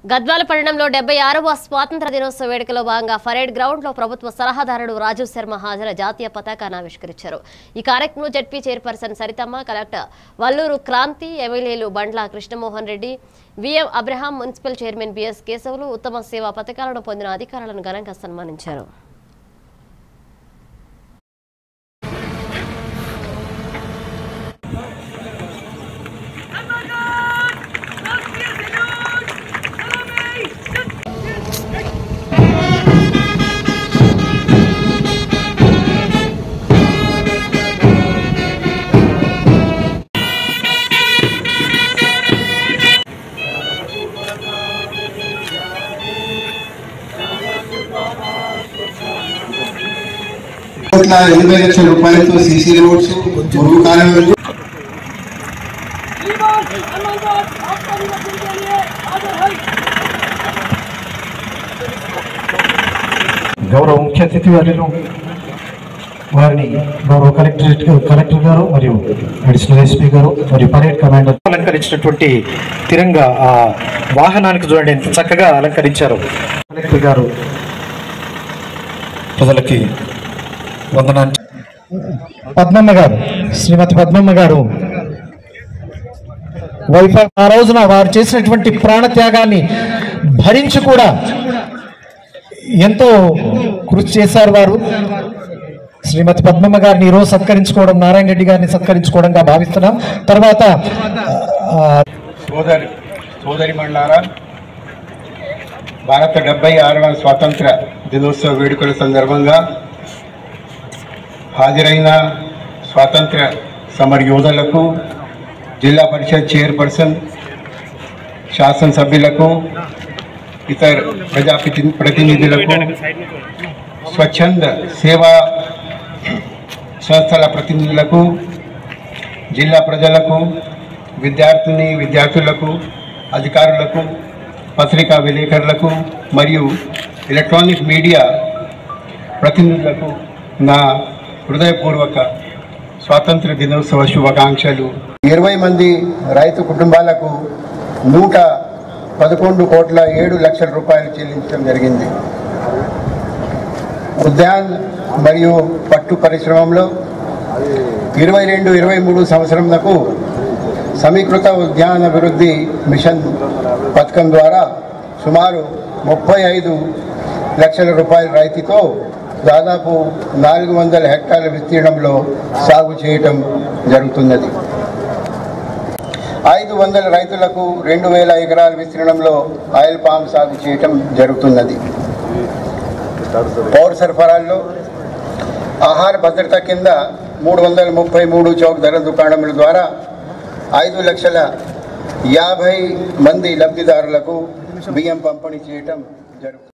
గద్వాల పట్టణంలో డెబ్బై ఆరవ స్వాతంత్ర దినోత్సవ వేడుకలో భాగంగా పరేడ్ గ్రౌండ్ లో ప్రభుత్వ సలహాదారుడు రాజు శర్మ హాజరు జాతీయ పతాకాన్ని ఆవిష్కరించారు ఈ కార్యక్రమంలో ZP chairperson Saritamma collector Valluru Kranthi ఎమ్మెల్యేలు Bandla Krishnamohan Reddy VM Abraham municipal chairman BS Keshavulu ఉత్తమ సేవా పథకాలను పొందిన అధికారులను ఘనంగా సన్మానించారు కోట్ల ఎనభై లక్షల రూపాయలతో సీసీ రోడ్స్ మురుగు కాలువలు श्रीमान हनुमान आपका निवेदन के लिए हाजिर है గౌరవ ముఖ్య అతిథి వారిలో వారిని గౌరవ కలెక్టరేట్ కలెక్టర్ గారు మరియు అడిషనల్ ఎస్పీ గారు మరియు పరేడ్ కమాండర్ అలంకరించినటువంటి తిరంగా ఆ వాహనానికి చూడండి ఎంత చక్కగా అలంకరించారు కలెక్టర్ గారు ప్రజలకి వందనాన్ని పద్మమ్మ గారు శ్రీమతి పద్మమ్మ గారు వైఫై ఆ రోజున వారు చేసినటువంటి ప్రాణత్యాగాన్ని భరించి కూడా ఎంతో కృషి చేశారు వారు శ్రీమతి పద్మమ్మ గారిని ఈరోజు సత్కరించుకోవడం నారాయణ రెడ్డి గారిని సత్కరించుకోవడంగా భావిస్తున్నాం తర్వాత ఆ, సోదరి సోదరి మండలారా భారత డెబ్బై ఆరవ స్వాతంత్ర దినోత్సవ వేడుకల సందర్భంగా హాజరైన స్వాతంత్ర సమర యోధులకు జిల్లా పరిషత్ చైర్పర్సన్ శాసనసభ్యులకు ఇతర ప్రజా ప్రతి- ప్రతినిధులకు స్వచ్ఛంద సేవా సంస్థల ప్రతినిధులకు జిల్లా ప్రజలకు విద్యార్థిని విద్యార్థులకు అధికారులకు పత్రికా విలేకరులకు మరియు ఎలక్ట్రానిక్ మీడియా ప్రతినిధులకు నా హృదయపూర్వక స్వాతంత్ర దినోత్సవ శుభాకాంక్షలు ఇరవై మంది రైతు కుటుంబాలకు నూట పదకొండు కోట్ల ఏడు లక్షల రూపాయలు చెల్లించడం జరిగింది ఉద్యాన్ మరియు పట్టు పరిశ్రమలో ఇరవై రెండు ఇరవై మూడు సంవత్సరంకు సమీకృత ఉద్యాన అభివృద్ధి మిషన్ పథకం ద్వారా సుమారు ముప్పై ఐదు లక్షల రూపాయల రైతుతో దాదాపు నాలుగు వందల హెక్టార్ల విస్తీర్ణంలో సాగు చేయటం జరుగుతున్నది ఐదు వందల రైతులకు రెండు వేల ఎకరాల విస్తీర్ణంలో ఆయిల్ పామ్ సాగు చేయటం జరుగుతున్నది పౌర సరఫరాల్లో ఆహార భద్రత కింద మూడు వందల ముప్పై మూడు చౌక్ ధర దుకాణముల ద్వారా ఐదు లక్షల యాభై మంది లబ్ధిదారులకు బియ్యం పంపిణీ చేయటం జరుగుతుంది